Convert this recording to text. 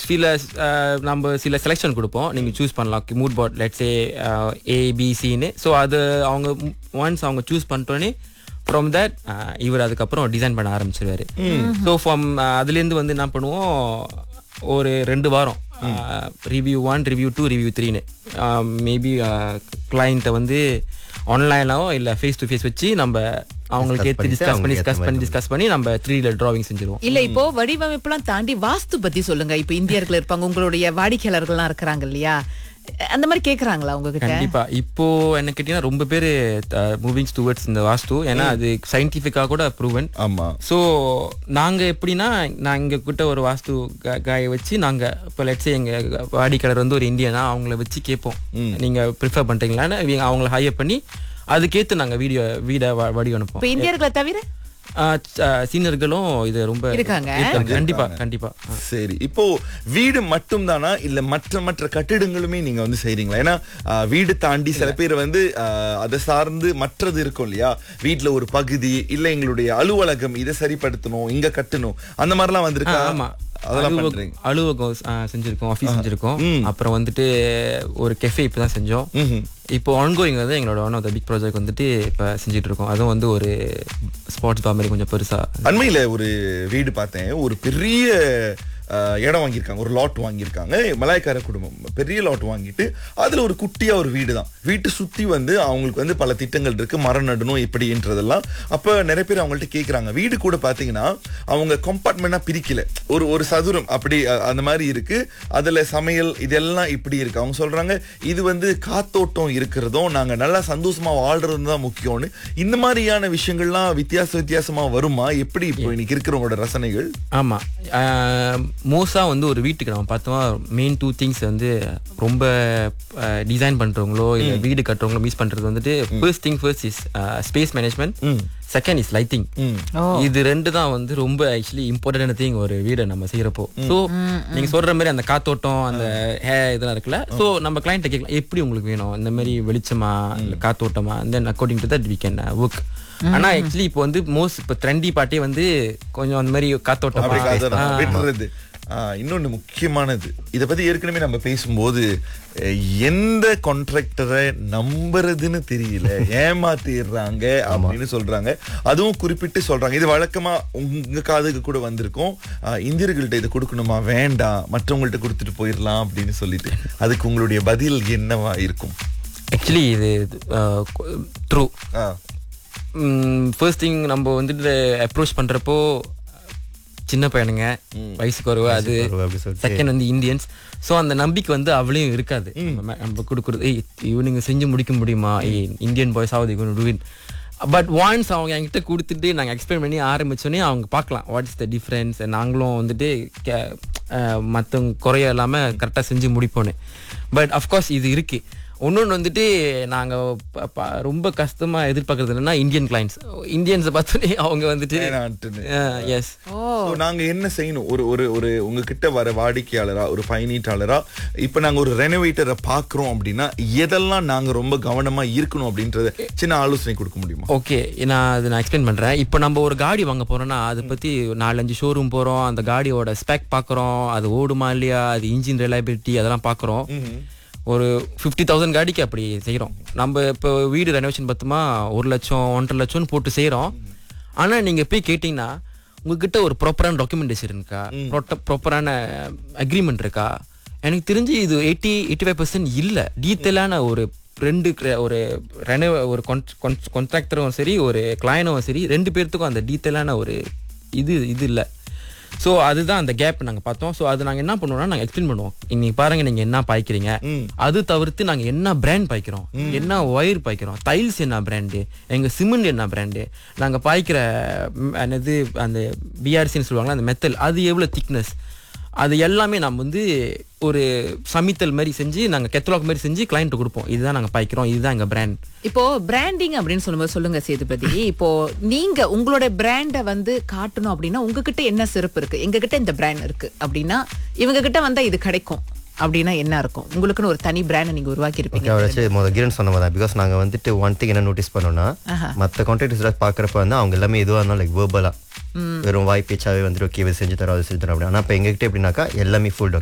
சில அஹ், நம்ம சில செலெக்ஷன் கொடுப்போம் நீங்கள் சூஸ் பண்ணலாம் மூட் போர்ட் லெட்ஸே ஏபிசின்னு ஸோ அது அவங்க ஒன்ஸ் அவங்க சூஸ் பண்ணிட்டோன்னே ஃப்ரம் தட் இவர் அதுக்கப்புறம் டிசைன் பண்ண ஆரம்பிச்சிருவாரு ஸோ ஃப்ரம் அதுலேருந்து வந்து என்ன பண்ணுவோம் ஒரு ரெண்டு வாரம் review one review two review த்ரீன்னு மேபி கிளைண்ட்டை வந்து ஆன்லைனாவோ இல்லை ஃபேஸ் டு ஃபேஸ் வச்சு நம்ம அவங்களுக்கு ஏற்று பண்ணிட்டு டிஸ்கஸ் பண்ணி அவங்களுக்கு டிஸ்கஸ் ஏத்த பண்ணி மாதிரி டிஸ்கஸ் பண்ணி நம்ம த்ரீல டிராவிங் செஞ்சிருவோம் இல்ல இப்போ வடிவமைப்புலாம் தாண்டி வாஸ்து பத்தி சொல்லுங்க இப்ப இந்தியர்கள் இருப்பாங்க உங்களுடைய வாடிக்கையாளர்கள்லாம் இருக்கிறாங்க இல்லையா அந்த மாதிரி கேக்குறாங்களா உங்ககிட்ட கண்டிப்பா இப்போ என்ன கேட்டீங்கன்னா ரொம்ப பேர் மூவிங் டுவர்ட்ஸ் இந்த வாஸ்து ஏன்னா அது சயின்டிஃபிக்கா கூட ப்ரூவன் ஆமா ஸோ நாங்க எப்படின்னா நான் எங்க கிட்ட ஒரு வாஸ்து காயை வச்சு நாங்க இப்போ லெட்ஸே எங்க வாடிக்கையாளர் வந்து ஒரு இந்தியனா அவங்கள வச்சு கேட்போம் நீங்க ப்ரிஃபர் பண்றீங்களான்னு இவங்க அவங்கள ஹையர் பண்ணி அதுக்கேத்து நாங்க வீடியோ வீடை வ- வடி அனுப்போம் இப்ப இந்தியர்களை தவிர சீனியர்களும் இது ரொம்ப இருக்காங்க. கண்டிப்பா கண்டிப்பா ஆ. சரி இப்போ வீடு மட்டும் தானா இல்ல மற்ற மற்ற கட்டிடங்களுமே நீங்க வந்து செய்றீங்களா ஏன்னா ஆ, வீடு தாண்டி சில பேர் வந்து ஆ, அதை சார்ந்து மற்றது இருக்கும் இல்லையா வீட்ல ஒரு பகுதி இல்ல எங்களுடைய அலுவலகம் இதை சரிப்படுத்தணும் இங்க கட்டணும் அந்த மாதிரிலாம் வந்திருக்கா ஆமா அதெல்லாம் அலுவலகம் பண்றீங்க அலுவலகம் ஆ, செஞ்சிருக்கோம் ஆஃபீஸ் செஞ்சிருக்கோம் அப்புறம் வந்துட்டு ஒரு கெஃபே இப்போ தான் செஞ்சோம் ம்ஹும். இப்போ ஆன்கோயிங் வந்து எங்களோட one of the big project வந்துட்டு இப்போ செஞ்சுட்டு இருக்கோம் அதுவும் வந்து ஒரு ஸ்போர்ட்ஸ் பார் மாதிரி கொஞ்சம் பெருசா அண்மையில ஒரு வீடு பார்த்தேன் ஒரு பெரிய அஹ், இடம் வாங்கியிருக்காங்க ஒரு லாட் வாங்கியிருக்காங்க மலாய்க்கார குடும்பம் பெரிய லாட் வாங்கிட்டு அதுல ஒரு குட்டியா ஒரு வீடு தான் வீட்டை சுத்தி வந்து அவங்களுக்கு வந்து பல திட்டங்கள் இருக்கு மரம் நடணும் இப்படின்றதெல்லாம் அப்ப நிறைய பேர் அவங்கள்ட்ட கேக்குறாங்க வீடு கூட பாத்தீங்கன்னா அவங்க கம்பார்ட்மெண்டா பிரிக்கல ஒரு ஒரு சதுரம் அப்படி அஹ், அந்த மாதிரி இருக்கு அதுல சமையல் இதெல்லாம் இப்படி இருக்கு அவங்க சொல்றாங்க இது வந்து காத்தோட்டம் இருக்கிறதும் நாங்க நல்லா சந்தோஷமா வாழ்றதும் தான் முக்கியம்னு இந்த மாதிரியான விஷயங்கள்லாம் வித்தியாச வித்தியாசமா வருமா எப்படி இப்போ இன்னைக்கு இருக்கிறவங்களோட ரசனைகள் ஆமா மோஸ்டா வந்து ஒரு வீட்டுக்கு நம்ம பார்த்தோம் மெயின் டூ திங்ஸ் வந்து ரொம்ப டிசைன் பண்றவங்களோ இல்ல வீடு கட்டுறவங்களோ மிஸ் பண்றது வந்துட்டு first thing first is space management second is lighting இது ரெண்டு தான் வந்து ரொம்ப ஆக்சுவலி இம்பார்ட்டன்ட் திங் ஒரு வீடை நம்ம செய்யறப்போ ஸோ நீங்க சொல்ற மாதிரி அந்த காத்தோட்டம் அந்த ஹே இதெல்லாம் இருக்குல்ல ஸோ நம்ம கிளைண்ட்டை கேட்கலாம் எப்படி உங்களுக்கு வேணும் இந்த மாதிரி வெளிச்சமா இல்ல காத்தோட்டமா then according to that we can work ஆனா ஆக்சுவலி இப்போ வந்து மோஸ்ட் இப்போ ட்ரெண்டி பாட்டே வந்து கொஞ்சம் அந்த மாதிரி அப்படி காத்தோட்டமா காதல் ஆ. விடுறது ஆஹ், இன்னொன்னு முக்கியமானது இத பத்தி ஏற்கனவே நம்ம பேசும்போது அஹ், எந்த கான்ட்ராக்டரை நம்புறதுன்னு தெரியல ஏமாத்திடுறாங்க அப்படின்னு சொல்றாங்க அதுவும் குறிப்பிட்டு சொல்றாங்க இது வழக்கமா உங்க காதுக்கு கூட வந்திருக்கும் ஆஹ், இந்தியர்கள்ட்ட இதை கொடுக்கணுமா வேண்டாம் மற்றவங்கள்ட்ட கொடுத்துட்டு போயிடலாம் அப்படின்னு சொல்லிட்டு அதுக்கு உங்களுடைய பதில் என்னவா இருக்கும் ஆக்சுவலி இது ட்ரூ ஆ, ஃபர்ஸ்ட் திங் நம்ம வந்துட்டு அப்ரோச் பண்றப்போ சின்ன பையனுங்க வயசு குறைவு அது குறைவு அப்படி சொல்லிட்டு. செகண்ட் வந்து இந்தியன்ஸ் ஸோ அந்த நம்பிக்கை வந்து அவ்வளையும் இருக்காது நம்ம நம்ம கொடுக்குறது ஏய் இவனுங்க செஞ்சு முடிக்க முடியுமா ஏய் இந்தியன் பாய்ஸ் ஆகுது இவனு டூ பட் ஒன்ஸ் அவங்க என்கிட்ட கொடுத்துட்டு நாங்கள் எக்ஸ்பிளைன் பண்ணி ஆரம்பிச்சோன்னே அவங்க பார்க்கலாம் வாட் இஸ் த டிஃப்ரென்ஸ் நாங்களும் வந்துட்டு மற்றவங்க குறைய இல்லாமல் கரெக்டாக செஞ்சு முடிப்போன்னு பட் அஃப்கோர்ஸ் இது இருக்கு இன்னொன்று வந்துட்டு நாங்கள் ரொம்ப கஷ்டமாக எதிர்பார்க்கறது என்னன்னா இந்தியன் கிளைண்ட்ஸ் இந்தியன்ஸை பார்த்தோன்னே அவங்க வந்துட்டு வேணான்ட்டுன்னு. எஸ் So, நாங்க என்ன செய்யணும் ஒரு ஒரு ஒரு உங்ககிட்ட வர வாடிக்கையாளரா ஒரு பயனீட்டாளரா இப்ப நாங்க ஒரு ரெனோவேட்டரை பாக்குறோம் அப்படின்னா எதெல்லாம் நாங்க ரொம்ப கவனமா இருக்கணும் அப்படின்றத சின்ன ஆலோசனை கொடுக்க முடியுமா ஓகே நான் அது நான் எக்ஸ்பிளைன் பண்றேன் இப்போ நம்ம ஒரு காடி வாங்க போறோம்னா அதை பத்தி நாலஞ்சு ஷோரூம் போறோம் அந்த காடியோட ஸ்பெக் பார்க்குறோம் அது ஓடுமா இல்லையா அது இன்ஜின் ரிலையபிலிட்டி அதெல்லாம் பார்க்குறோம் ஒரு ஃபிஃப்டி தௌசண்ட் காடிக்கு அப்படி செய்கிறோம் நம்ம இப்போ வீடு ரெனோவேஷன் பார்த்தோமா ஒரு லட்சம் ஒன்றரை லட்சம்னு போட்டு செய்கிறோம் ஆனால் நீங்கள் போய் கேட்டிங்கன்னா உங்ககிட்ட ஒரு ப்ராப்பரான டாக்குமெண்டேஷன் இருக்கா ப்ராப்பரான அக்ரிமெண்ட் இருக்கா எனக்கு தெரிஞ்சு இது எயிட்டி எயிட்டி ஃபைவ் பர்சன்ட் இல்லை டீட்டெயிலான ஒரு ரெண்டு cre- ஒரு ரெனோ ஒரு கான்ட்ராக்டரும் சரி ஒரு கிளையனும் சரி ரெண்டு பேர்த்துக்கும் அந்த டீட்டெயிலான ஒரு இது இது இல்லை ஸோ அதுதான் அந்த கேப் நாங்கள் பார்த்தோம் ஸோ அது நாங்கள் என்ன பண்ணுவோம்னா நாங்கள் எக்ஸ்பிளைன் பண்ணுவோம் இன்னைக்கு பாருங்க நீங்கள் என்ன பாய்க்கிறீங்க அது தவிர்த்து நாங்கள் என்ன பிராண்ட் பாய்க்கிறோம் என்ன ஒயர் பாய்க்கிறோம் டைல்ஸ் என்ன பிராண்டு எங்கள் சிமெண்ட் என்ன பிராண்டு நாங்கள் பாய்க்கிற ம், என்னது அந்த பிஆர்சின்னு சொல்லுவாங்களா அந்த மெத்தல் அது எவ்வளோ திக்னஸ் அது எல்லாமே நம்ம வந்து ஒரு சமித்தல் மாதிரி செஞ்சு நாங்கள் கெத்தலாக் மாதிரி செஞ்சு கிளைண்ட்டு கொடுப்போம் இதுதான் நாங்கள் பாய்க்கிறோம் இதுதான் எங்கள் பிராண்ட் இப்போ பிராண்டிங் அப்படின்னு சொல்லும்போது சொல்லுங்க சேதுபதி இப்போ நீங்க உங்களோட பிராண்ட வந்து காட்டணும் அப்படின்னா உங்ககிட்ட என்ன சிறப்பு இருக்கு எங்க கிட்ட இந்த பிராண்ட் இருக்கு அப்படின்னா இவங்க கிட்ட வந்தா இது கிடைக்கும் அப்படின்னா என்ன இருக்கும் உங்களுக்குன்னு ஒரு தனி பிராண்ட் நீங்க உருவாக்கி ஓகே இருப்பீங்க அவர் வச்சு முதல் கிரண் சொன்ன மாதிரி பிகாஸ் நாங்கள் வந்துட்டு ஒன் திங் என்ன நோட்டீஸ் பண்ணோம்னா மற்ற கான்ட்ராக்டர்ஸ் பார்க்குறப்ப வந்து அவங்க எல்லாமே எதுவாக இருந்தாலும் லைக் வேர்பலாக வெறும் வாய் பேச்சாவே வந்துட்டு ஓகே இது செஞ்சு தரோம் அது செஞ்சு தரோம் அப்படி ஆனால் இப்போ எங்ககிட்ட எப்படின்னாக்கா எல்லாமே ஃபுல்